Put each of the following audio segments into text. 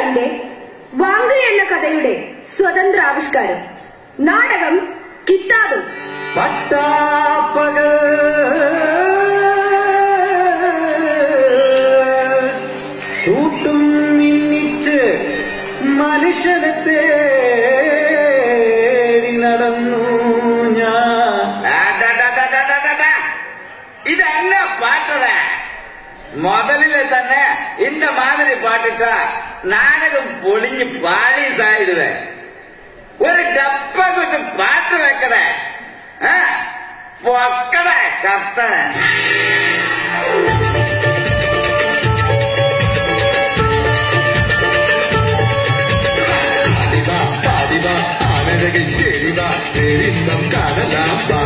എഴുത്തുകാരന്റെ വാങ്ക് എന്ന കഥയുടെ സ്വതന്ത്ര ആവിഷ്കാരം നാടകം കിത്താബ് പട്ടാപ്പകൽ ചൂട്ടും മിന്നിച്ച് മനുഷ്യനെ തേടി നടന്നു ഞാൻ ഇതല്ല പാട്ടട മുതലില് തന്നെ இந்த மாதிரி பாட்டுட்டா நாடகம் பொழிஞ்சு பாலிஸ் ஆயிடுவேன் ஒரு டப்பா கொண்டு பாட்டு வைக்கட பொக்கட கத்தன പാടിവാ പാടിവാ ആനഴകിൽ തേടിവാ തേടിന്നം കാണലാം വാ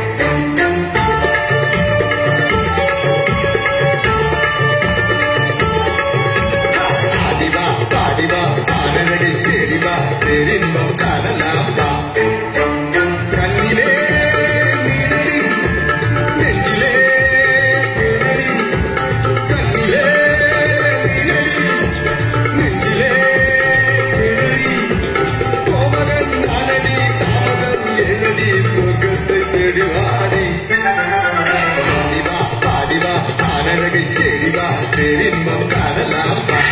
പാടിവാ പാടിവാ ആനഴകിൽ തേടിവാ തേടിന്നം കാണലാം വാ കണ്ണിലേ നീരടി നെഞ്ചിലേ തേനടി കണ്ണിലേ നീരടി നെഞ്ചിലേ തേനടി കോമകൻ നാലടി താമകൻ ഏഴടി സ്വർഗത്തെ തേടി വാടി പാടിവാ പാടിവാ ആനഴകை തേടിവാ തേടിന്മം കാണലാം വാ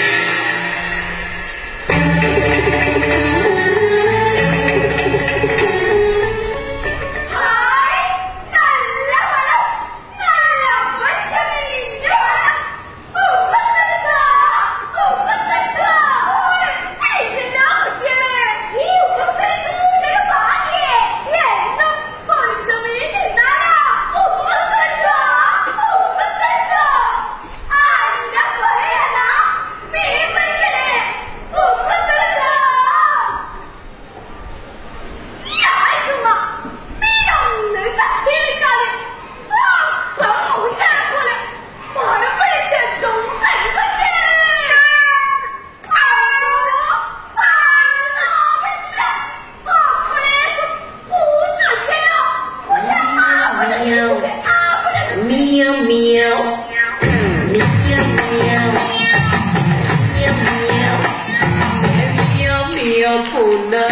Meow meow. Meow meow. Meow meow. Meow meow puna.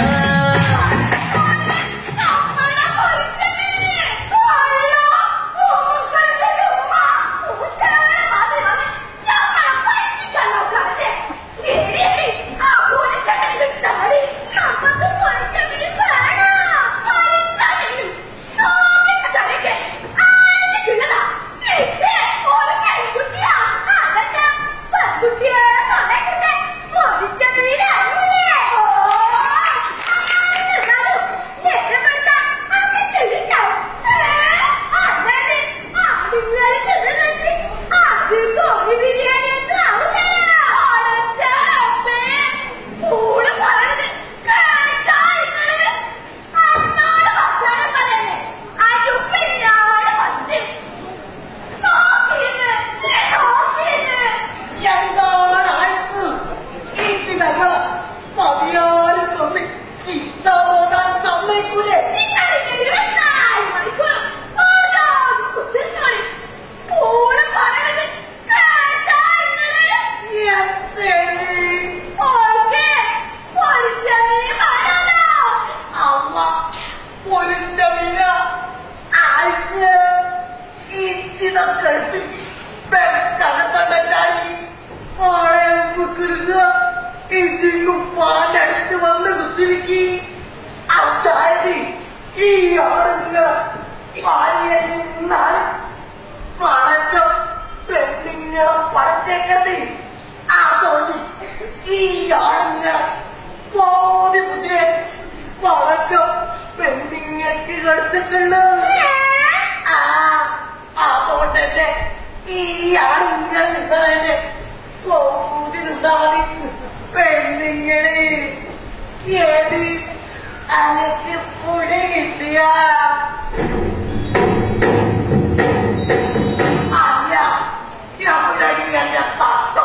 അടുത്ത് വന്ന് കുത്തിരിക്കി അതായത് ഈ ആളുകൾ പാലിയെന്നാൽ പടച്ച പെണ്ണുങ്ങളെ പടച്ചേക്കത് അതോടി ഈ ആളുകളെ പോതി പുതിയ പടച്ച പെണ്ണുങ്ങൾക്ക് കൊടുത്തിട്ടുള്ളൂ ആ അതുകൊണ്ട് തന്നെ ഈ ആളുകൾ നിങ്ങളെ പോതി നിന്നാതി പെണ്ണുങ്ങള് ഏടി അനക്ക് പുഴ കിട്ടിയ അല്ല ഞമ്മളടിയല്ല തത്തോ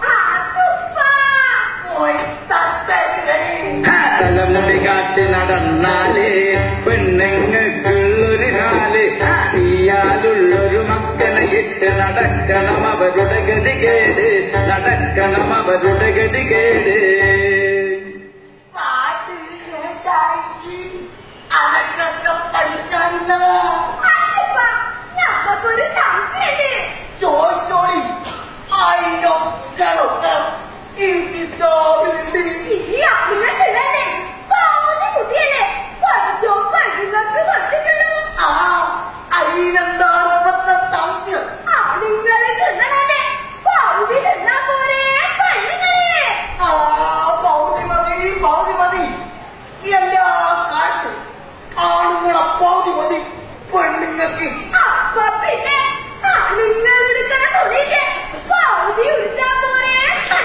പോയി തത്തടി തലമുടി കാട്ടി നടന്നാലേ പെണ്ണുങ്ങൾക്കുള്ളൊരു കാല് ഇയാളുള്ളൊരു മക്കനെ ഇട്ട് നടക്കണം അവരുടെ ഗതികേട് നടക്കണം കേൾക്കണം അവരുടെ ഗതികേട് പാട്ട് കേട്ടായിട്ട് അനക്കൊക്കെ പഠിക്കാനില്ല ഞങ്ങൾക്കൊരു സംശയമുണ്ട് ചോദിച്ചോളി അതിനൊക്കെ ഉത്തരം ഈ കിതാബിലുണ്ട് ഈ ആളുകൾക്കുള്ളതല്ലേ പാവം ബുദ്ധിയല്ലേ പഠിച്ചോ പെണ്ണുങ്ങൾക്ക് കൊടുത്തിട്ടുള്ളത് ആ അതിനെന്താണ് ഇപ്പത്തെ സംശയം ആണുങ്ങളെ തിന്നണേ പൗതി തിന്നാ പോരെ പെണ്ണുങ്ങളെ ആ പൗതി മതി പൗതി മതി എല്ലാ കാലത്തും ആണുങ്ങളെ പൗതി മതി പെണ്ണുങ്ങൾക്ക് അപ്പൊ പിന്നെ ആണുങ്ങൾ എടുക്കണ തുണിയില്ലേ പൗതി ഉടുത്താ പോരെ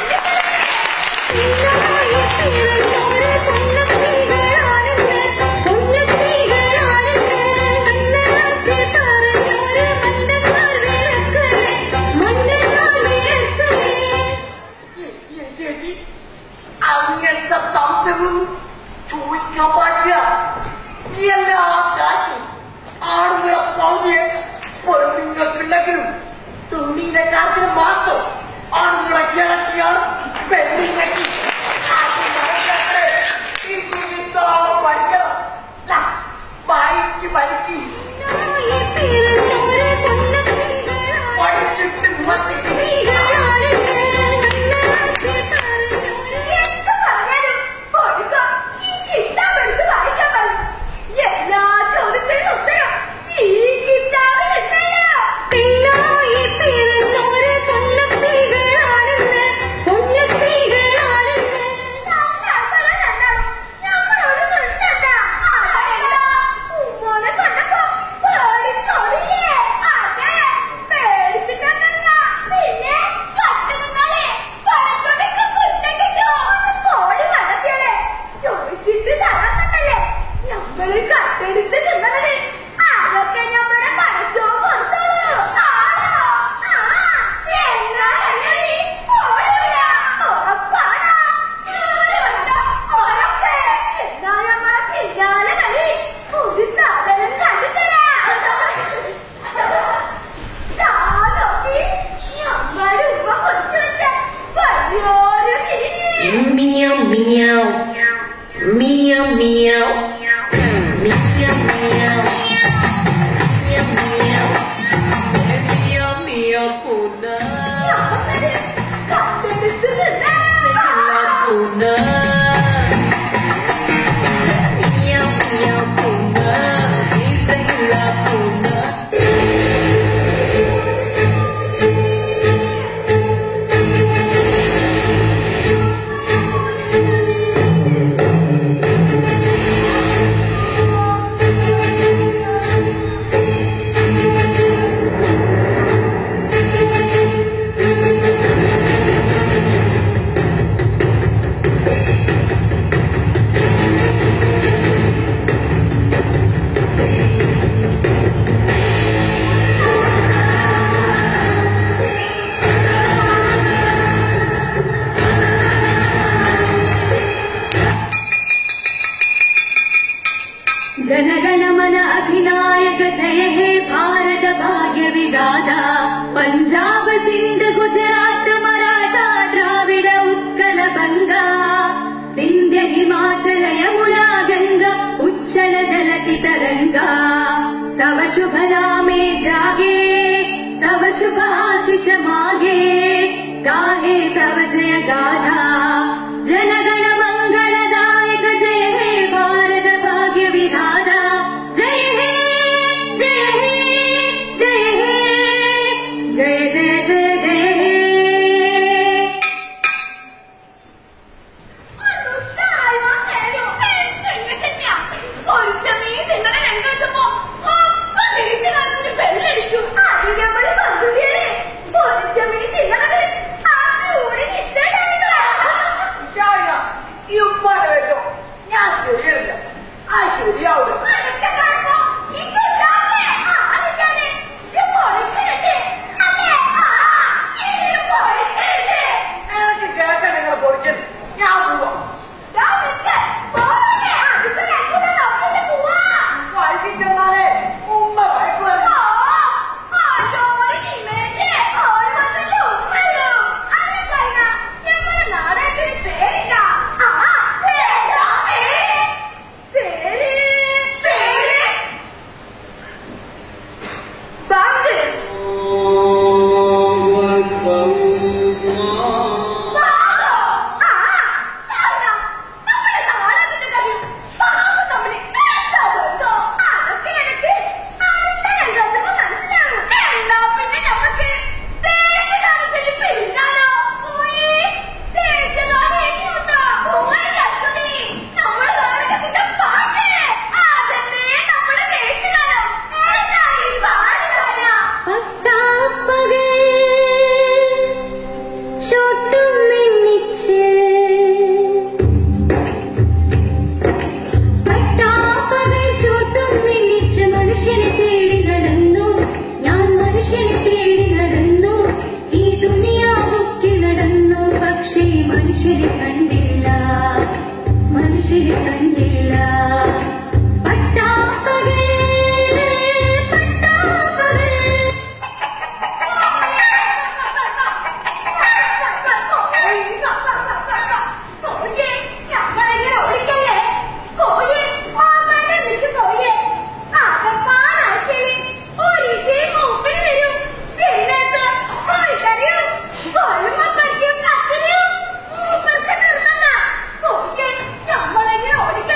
ചേച്ചി അങ്ങനത്തെ സംശയം ചോദിക്കാൻ പാടില്ല എല്ലാ കാലത്തും ആണുങ്ങളെ പൗതിയെ പെണ്ണുങ്ങൾക്കുണ്ടെങ്കിലും തുണിയുടെ കാര്യത്തിൽ മാത്രം ആണുങ്ങളെ ഇരട്ടിയാണ് പെണ്ണുങ്ങൾക്ക് അത് മനസ്സിലാക്കണേ. ഇത് ഇതാ പഠിക്കണം ലാ, വായിക്ക് പഠിക്ക് പഠിച്ചിട്ട് വിമർശിക്കും എന്ത് പറഞ്ഞാലും കൊടുക്കാം ഈ കിതാബ് എടുത്ത് വായിക്കാൻ പറയും എല്ലാ ചോദ്യത്തിനും ഉത്തരം ഈ കിതാബിലുണ്ടല്ലോ ചോദിച്ചിട്ട് തരാൻ പറ്റല്ലേ ഞങ്ങള് കട്ടെടുത്ത് തിന്നണത് അതൊക്കെ ഞമ്മടെ പഠിച്ചോ കൊടുത്തോളൂ ആണോ ആ എന്നാണല്ലേ നീ ഓരൂല ഉറപ്പാണോ ഓരോരുണ്ടോ ഉറപ്പ് എന്നാ ഞമ്മടെ പിന്നാലെ കളി ഒരു സാധനം കണ്ടിത്തരാ ദാ നോക്കി ഞമ്മടെ ഉമ്മ പൊടിച്ചു വെച്ച വലിയൊരു പിരി Meow meow. Meow meow. Meow meow. Meow meow. Meow meow puna. കട്ടെടുത്ത് തിന്നാ Puna. Meow meow puna. Isaiah puna. Jana Gana Mana अधिनायक जय हे भारत भाग्य विधाता पञ्जाब सिन्ध गुजरात मराठा द्राविड उत्कल बङ्गा विन्ध्य हिमाचल यमुना गङ्गा उच्चल जलति तरङ्गा तव शुभ नामे जागे तव शुभ आशिष मागे गाहे तव जय गाथा जनगण मङ्गलदायक जय हे भारत भाग्य विधाता जय हे जय हे जय हे जय जय जय जय हे ഈ ഉപ്പാന്റെ വേഷം ഞാൻ ചെയ്യണില്ല ആ ശരിയാവില്ല എനിക്ക് കേൾക്കാൻ നിങ്ങൾ പൊളിക്കുന്നു ഞാൻ പോവാം വൈകിട്ടെന്നാലേ ഉമ്മ വഴക്കുവല്ലോ മനുഷ്യരെ കണ്ടില്ല മനുഷ്യരെ കണ്ടില്ല പട്ടാപ്പകൽ പട്ടാപ്പകൽ കോയെ ഞങ്ങളെങ്ങനെ ഓടിക്കല്ലേ കോയെ മാമാനെ നിൽക്ക് കോയെ ആകപ്പാടാഴ്ചയിൽ ഒരിസേ മൂപ്പിൽ വരും പിന്നത്തെ കോഴിക്കറിയും കോലുമപ്പറ്റിയും കത്തിരിയും മൂപ്പർക്ക് നിർമ്മന്ന കോയെ ഞങ്ങളെങ്ങനെ ഓടിക്കല്ലേ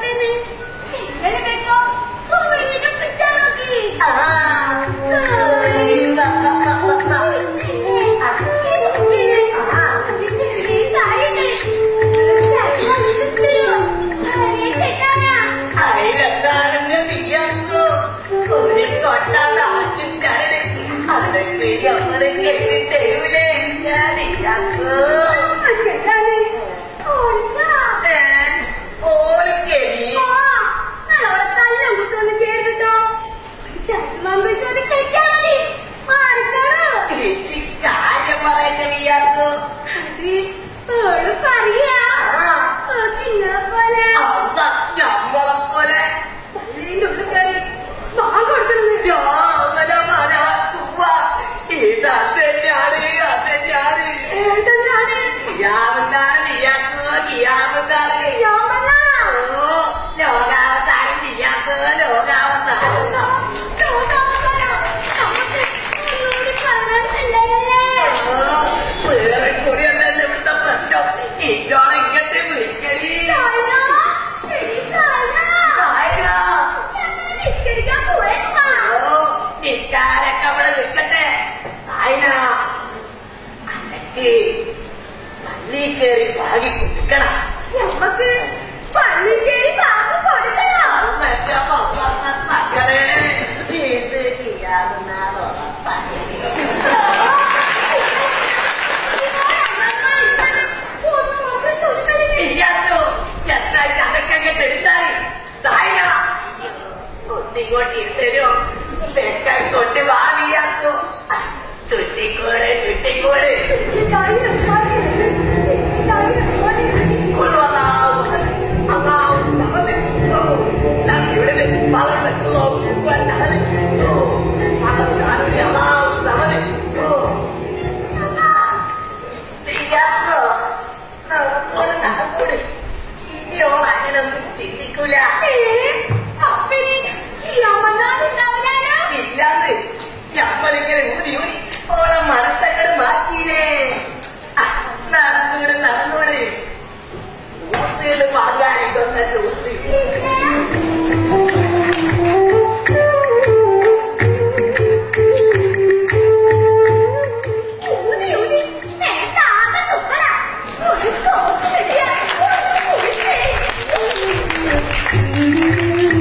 പറയുന്നേ നിങ്ങളെ വെക്കോ വീണ്ടും പിടിച്ചാ നോക്കി അതിലെന്താണെന്ന് വിയർന്നു ഒരു കൊട്ട നാച്ചും ചരട് അതൊക്കെ നമ്മള് കെട്ടി തരൂലേ ഞാൻ ഇയാക്കൂ ഓലിക്കരി ചേച്ചി കാര്യം പറയുന്ന വിയർന്നു അമ്മ ഞമ്മളെ പോലെ രാമല മന കുവ്വ ഇത് അതെന്നാണ് അതെന്നാണ് യാമെന്നാണ് നീയാക്കോ നീയാമെന്നാണ് ഓ ലോകാവസാനം നീയാക്കോ ലോകാവസാനം വേറെ കുടിയല്ലല്ലോ ഇവിടുത്തെ പ്രശ്നം ഇന്നോട് ഇങ്ങോട്ട് വിളിക്കടി ആയിരാ. ഓ, നിസ്കാരൊക്കെ അവിടെ നിൽക്കട്ടെ സായന അനക്ക് പള്ളി കയറി പാകി കുടിക്കണം നമുക്ക് പള്ളി കയറി പാക്ക് കൊടുക്കണം അമ്മന്റെ മക്കളെ മക്കളെ ഇത് ചെയ്യാവുന്ന ഇയ്യാത്തോ എന്താ ചതക്കങ്ങ് തെളിച്ചായി സായന ഒന്നിങ്ങോട്ട് ഇരുത്തരോ തെക്കാൻ കൊണ്ട് വാങ്ങിയാത്തോ ചുറ്റിക്കോട് ചുറ്റിക്കോട് ചിന്തിക്കൂല ഇല്ലാന്ന് ഞമ്മളിങ്ങനെ ഊതി ഊതി ഓളെ മനസ്സങ്ങട് മാറ്റിയില്ലേ ആ, നടന്നൂട് നടന്നൂട് ഊത്തിയത് പാകാൻ ഇതൊന്നല്ല ഊത്തി ഒരു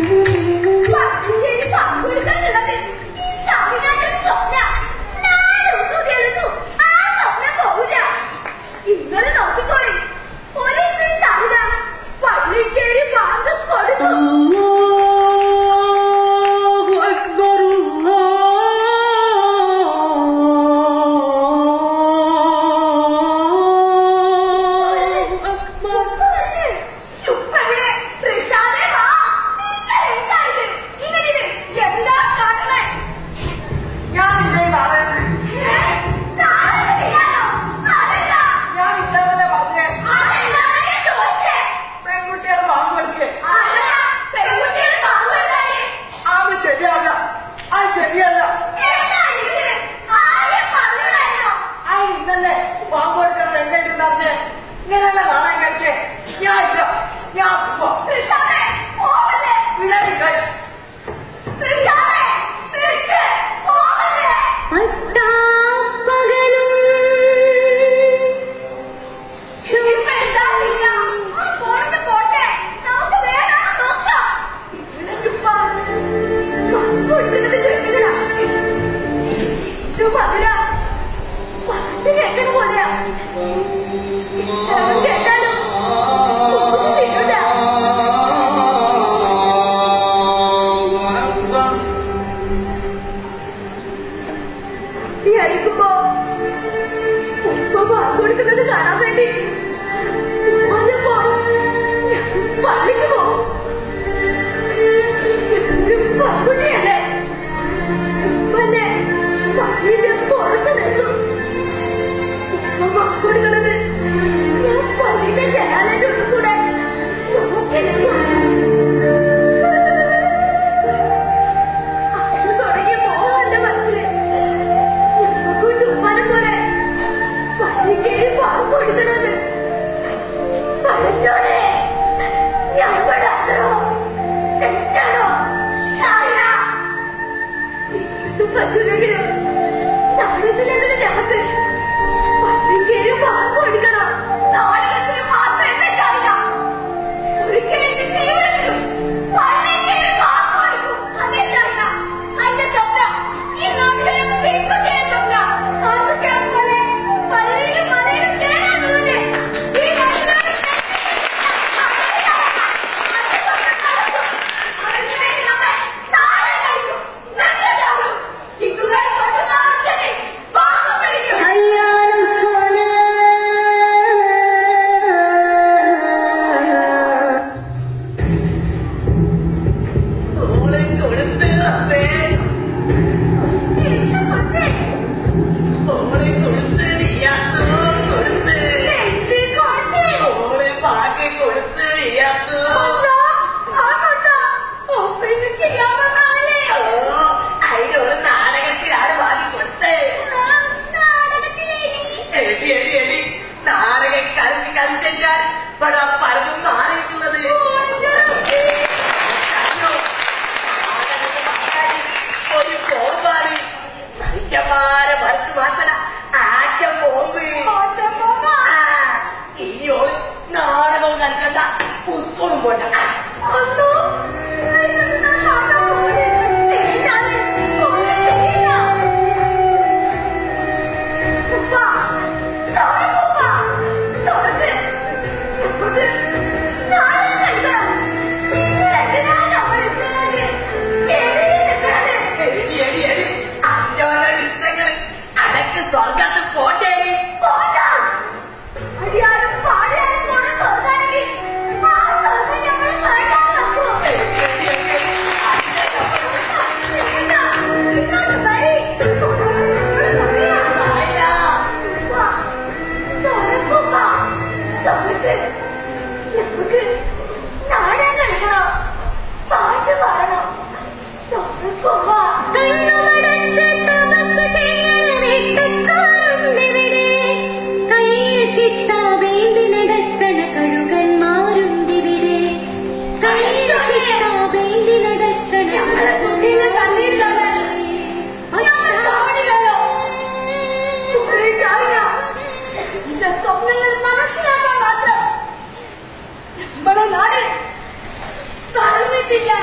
നമ്മുടെ നാട് തളർന്നിട്ടില്ല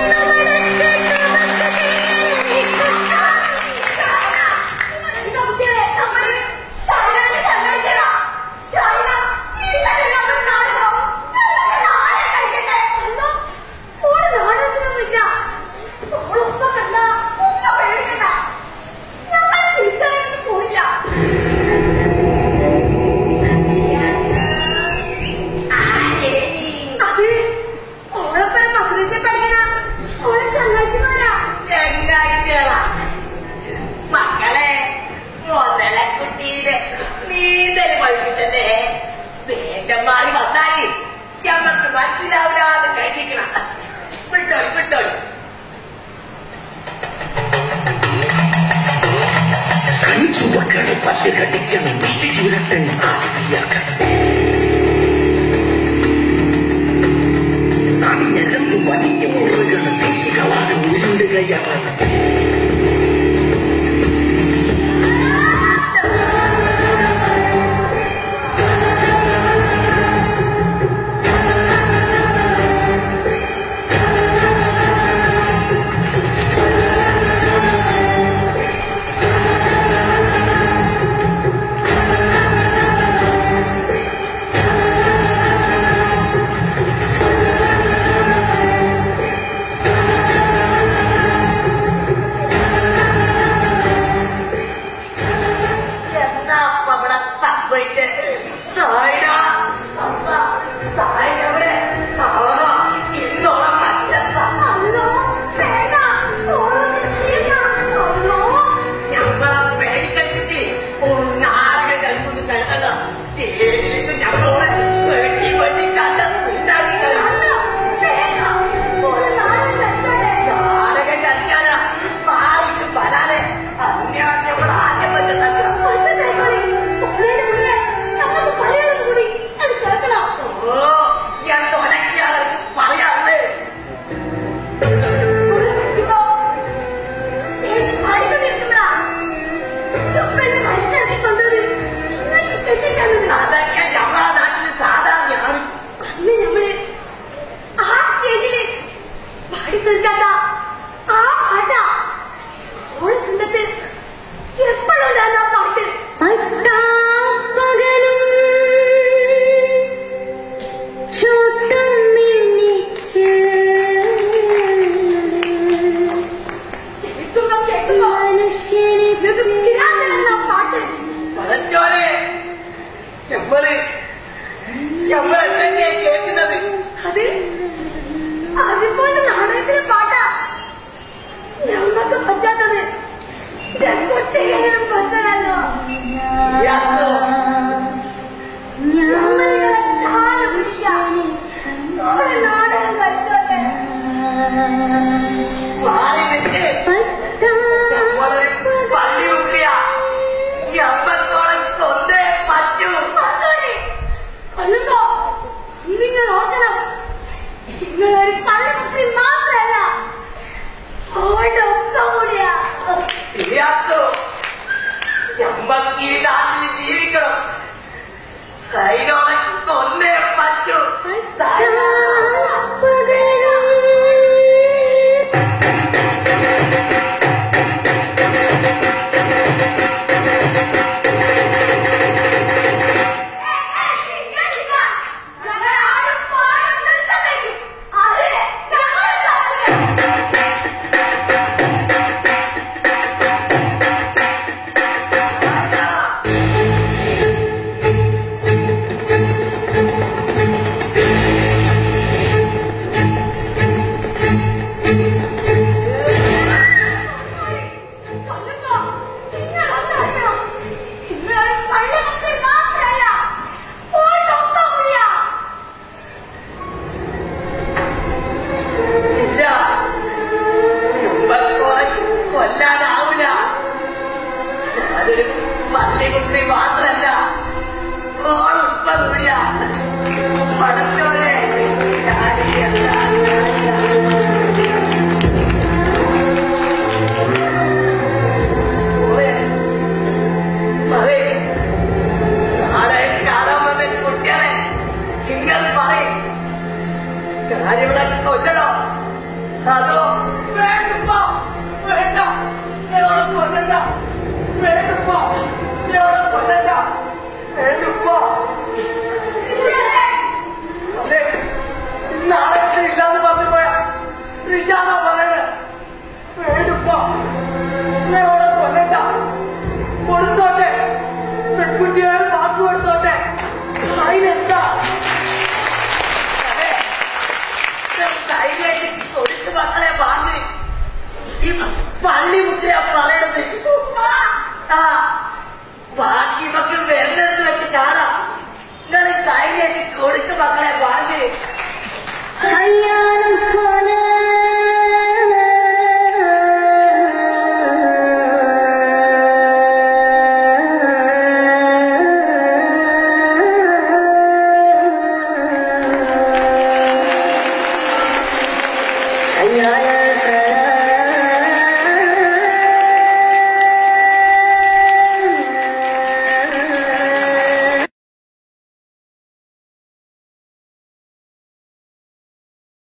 എന്താ കുട്ടികളെ നമ്മള് ഷൈനയെ സമ്മതിച്ചതാ ഷൈന ഇന്നലെ നമ്മുടെ നാടകം നമ്മുടെ നാടകം കഴിക്കട്ടെ എന്തോ ഓള് നാടകത്തിനൊന്നുമില്ല ഓളൊപ്പം കണ്ട ഒന്നും പേടിക്കണ്ട നമ്മൾ തിരിച്ചറിയാൻ പോയില്ല അത് ഓളൊപ്പം മദ്രസയിൽ പഠിക്കണ ഓളെ ചങ്ങാഴ്ചമാരാ ചെങ്ങാഴ്ചകളാ മക്കളെ മുതലക്കുട്ടീനെ നീന്തൽ പഠിപ്പിച്ചല്ലേ ദേശം മാറി വന്നായി ഞമ്മക്ക് മനസ്സിലാവില്ലാതെ കഴിക്കണം വിട്ടോളി വിട്ടോളി കണിച്ചുവക്കണി പല്ല് കടിക്കണം മിഷ്ടി ചുരട്ടണം കാവിയാക്കണം നടിഞ്ഞരമ്പ് വലിയ മുറികൾ ദേശികളാണ് ഉരുണ്ടുകയാണ് എന്താ അപ്പൊ അവിടെ സംഭവിച്ചത് സായിട അമ്മ സായിട അവിടെ ആ ഇന്നോളം പറ്റത്ത അല്ലോ വേണ്ട ഓളൊന്നും ചെയ്യണ്ട അല്ലോ ഞങ്ങളെ പേടിക്കടിച്ചിട്ട് ഒരു നാടകം കളിക്കുന്നു കണ്ടത് സ്റ്റേജിലേക്ക് ഞങ്ങളോട് വെട്ടി വെട്ടി കണ്ട ഉണ്ടാക്കി അല്ലോ വേണ്ട ഓള് നാടകം കളിച്ചോട്ടെ നാടകം കളിക്കാനാ പാലിക്ക് പലാലെ അതിനെയാണ് ഞങ്ങൾ ആദ്യം വെച്ചത് ഒറ്റത്തേക്കോളി ഓളേടെ മുന്നേ നമുക്ക് പറയുന്നത് കൂടി അത് കേൾക്കണം ഓ എന്തൊലക്കാണ് പറയാറുണ്ട് ഓള് വിളിക്കുമ്പോ ഏത് പാടിക്കൊണ്ടിരിക്കുമ്പോഴാ ചുപ്പന്നെ മനസ്സിലാക്കി കൊണ്ടുവരും ഇങ്ങനെ കെട്ടിക്കാനുണ്ട് അതൊക്കെ ഞങ്ങളെ നാട്ടിൽ സാധാരണയാണ് അന്ന് നമ്മള് ആ സ്റ്റേജില് പാടി തീർക്കാത്ത ആ പാട്ടാ ഓൾ ചിന്തത്തിൽ എപ്പോഴുണ്ടാകുന്ന ആ പാട്ട് പട്ടാപ്പകലും ചൂട്ടും മിന്നിച്ച് കേൾക്കുമ്പോ കേൾക്കുമ്പോ മനുഷ്യനെ ആ പാട്ട് പഴച്ചോനെ ഞമ്മള് ഞമ്മൾ എന്തൊക്കെയാ കേൾക്കുന്നത് അത് അതുപോലെ നാടകത്തിലെ പാട്ടാ ഞങ്ങൾക്ക് പറ്റാത്തത് രംഗോത്സവം പറ്റണല്ലോ യാത്രോ ഞമ്മളുടെ കാലം പിടിക്കാം ഓരോ നാടകം കളിച്ചോട്ടെ മാറി നിൽക്ക് ഞമ്മളൊരു പള്ളി കുട്ടിയാ ഞമ്മക്കോളം കൊണ്ടേ പറ്റൂ പത്തോടെ കൊല്ലുമ്പോ നിങ്ങൾ ഓർക്കണം നിങ്ങളൊരു പള്ളിപുത്രി മാത്രമല്ല ഓടെ ഒപ്പം കൂടിയാ യാത്രോ ഞമ്മക്ക് ഈ നാട്ടിൽ ജീവിക്കണം കൈനോളം കൊണ്ടേ പറ്റൂ ഞങ്ങൾ ആരും പാടും നിർത്തം വയ്ക്കും. അത് ഞങ്ങളുടെ കൊടുക്കണോ അതോ വേണ്ടപ്പ വേണ്ട ഞങ്ങളെ കൊല്ലണ്ട വേണ്ടപ്പ ഞങ്ങളെ കൊല്ലണ്ട വേണ്ടപ്പ അതെ നാളെ ഇല്ലാന്ന് പറഞ്ഞു പോയാ റിഷാദാ പറയണേ വേണ്ടപ്പ ഞങ്ങളെ കൊല്ലണ്ട കൊടുത്തോട്ടെ പെൺകുട്ടികൾ വാക്ക് കൊടുത്തോട്ടെ അതിനെന്താ അതെ ധൈര്യമായിട്ട് കൊടുത്ത് മക്കളെ വാങ്ങി ഈ പള്ളി മുട്ടിയാ പറയണത് ആ ബാക്കി മക്കൾ വരുന്നത് വെച്ച് കാണാം നിങ്ങൾ ധൈര്യമായിട്ട് കൊടുത്ത് മക്കളെ വാങ്ങി حي على الصلاة حي على